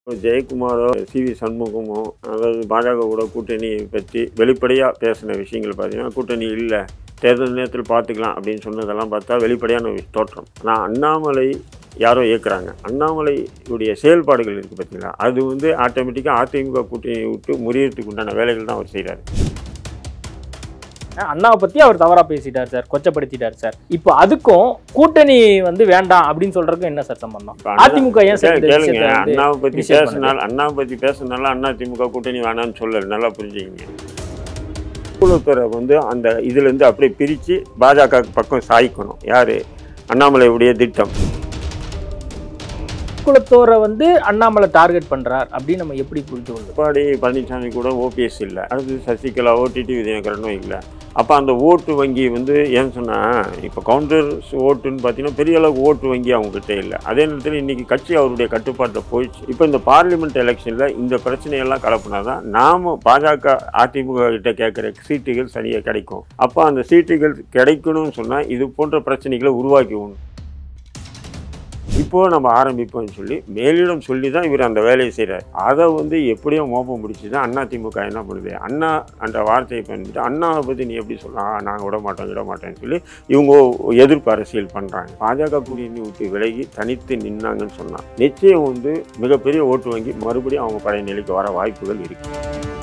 ஜெயக்குமாரோ C V சண்முகமோ அதாவது பாஜக கூட கூட்டணி பற்றி வெளிப்படையாக பேசின விஷயங்கள் பார்த்தீங்கன்னா கூட்டணி இல்லை தேர்தல் நேரத்தில் பார்த்துக்கலாம் அப்படின்னு சொன்னதெல்லாம் பார்த்தா வெளிப்படையான ஒரு தோற்றம் ஆனால் அண்ணாமலை யாரோ இயக்குறாங்க அண்ணாமலையுடைய செயல்பாடுகள் இருக்குது பார்த்தீங்களா அது வந்து ஆட்டோமேட்டிக்காக அதிமுக கூட்டணியை விட்டு முறியறதுக்கு உண்டான வேலைகள் தான் அவர் செய்கிறார் அண்ணாவை பத்தி அவர் தவறா பேசிட்டார் சார் கொச்சப்படுத்திட்டார் சார் இப்போ அதுக்கும் கூட்டணி வந்து வேண்டாம் அப்படின்னு சொல்றதுக்கும் என்ன சார் சம்பந்தம் இப்ப அண்ணா- அதிமுக ஏன் சார் இந்த கேளுங்க விஷயத்தை வந்து அண்ணாவை பற்றி initiate பேசினால அண்ணாவை பற்றி பேசினால அண்ணா திமுக கூட்டணி வேணாம்னு சொல்லல நல்லா புரிஞ்சுக்கிங்க குழுத்துறை வந்து அந்த இதுலேருந்து அப்படியே பிரித்து பாஜக பக்கம் சாய்க்கணும் யார் அண்ணாமலையுடைய திட்டம் குலத்தோரை வந்து அண்ணாமலை டார்கெட் பண்றார் அப்படின்னு நம்ம எப்படி புரிந்து கொள்ளும் எடப்பாடி பழனிசாமி கூட ஓபிஎஸ் இல்லை அடுத்து சசிகலா ஓடிடி விஜயகரனும் இல்லை அப்போ அந்த ஓட்டு வங்கி வந்து ஏன்னு சொன்னால் இப்போ கவுண்டர்ஸ் ஓட்டுன்னு பார்த்தீங்கன்னா பெரிய அளவுக்கு ஓட்டு வங்கி அவங்ககிட்ட இல்லை அதே நேரத்தில் இன்றைக்கி கட்சி அவருடைய கட்டுப்பாட்டில் போயிடுச்சு இப்போ இந்த பார்லிமெண்ட் எலெக்ஷனில் இந்த பிரச்சனையெல்லாம் கலப்புனா தான் நாம் பாஜக அதிமுக கிட்ட கேட்குற சீட்டுகள் சரியாக கிடைக்கும் அப்போ அந்த சீட்டுகள் கிடைக்கணும்னு சொன்னால் இது போன்ற பிரச்சனைகளை உருவாக்கி உண்டு இப்போ நம்ம ஆரம்பிப்போம்னு சொல்லி மேலிடம் சொல்லி தான் இவர் அந்த வேலையை செய்கிறார் அதை வந்து எப்படியோ மோப்பம் முடிச்சு தான் அண்ணா திமுக என்ன பண்ணுது அண்ணா அந்த வார்த்தையை பயன்படுத்தி அண்ணாவை பற்றி நீ எப்படி சொல்லலாம் நாங்கள் விட மாட்டோம் விட மாட்டோம்னு சொல்லி இவங்க எதிர்ப்பு அரசியல் பண்ணுறாங்க பாஜக கூட்டணி விட்டு விலகி தனித்து நின்னாங்கன்னு சொன்னால் நிச்சயம் வந்து மிகப்பெரிய ஓட்டு வங்கி மறுபடியும் அவங்க பழைய நிலைக்கு வர வாய்ப்புகள் இருக்குது